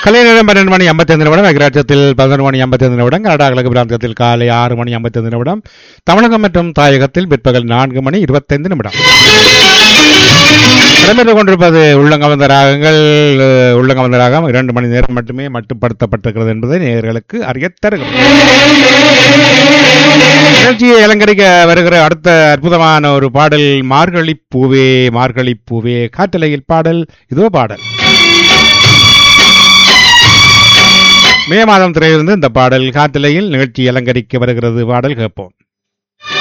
கலை நேரம் பன்னெண்டு மணி ஐம்பத்தைந்து நிமிடம் அகிராட்சத்தில் பதினொன்று மணி ஐம்பத்தைந்து நிமிடம் கனடா கிழக்கு பிராந்தியத்தில் காலை ஆறு மணி ஐம்பத்தைந்து நிமிடம் தமிழகம் மற்றும் தாயகத்தில் பிற்பகல் நான்கு மணி இருபத்தைந்து நிமிடம் இடம்பெற்றுக் கொண்டிருப்பது உள்ளங்கவந்த ராகங்கள் அஹ், உள்ளங்கவந்த ராகம் இரண்டு மணி நேரம் மட்டுமே மட்டுப்படுத்தப்பட்டிருக்கிறது என்பதை நேயர்களுக்கு அறியத் தருகிறோம் நிகழ்ச்சியை அலங்கரிக்க வருகிற அடுத்த அற்புதமான ஒரு பாடல் மார்கழி பூவே மார்கழி பூவே காற்றலையில் பாடல் இதோ பாடல் மே மாதம் திரையிலிருந்து இந்த பாடல் காற்றலையில் நிகழ்ச்சி அலங்கரிக்க வருகிறது பாடல் கேட்போம்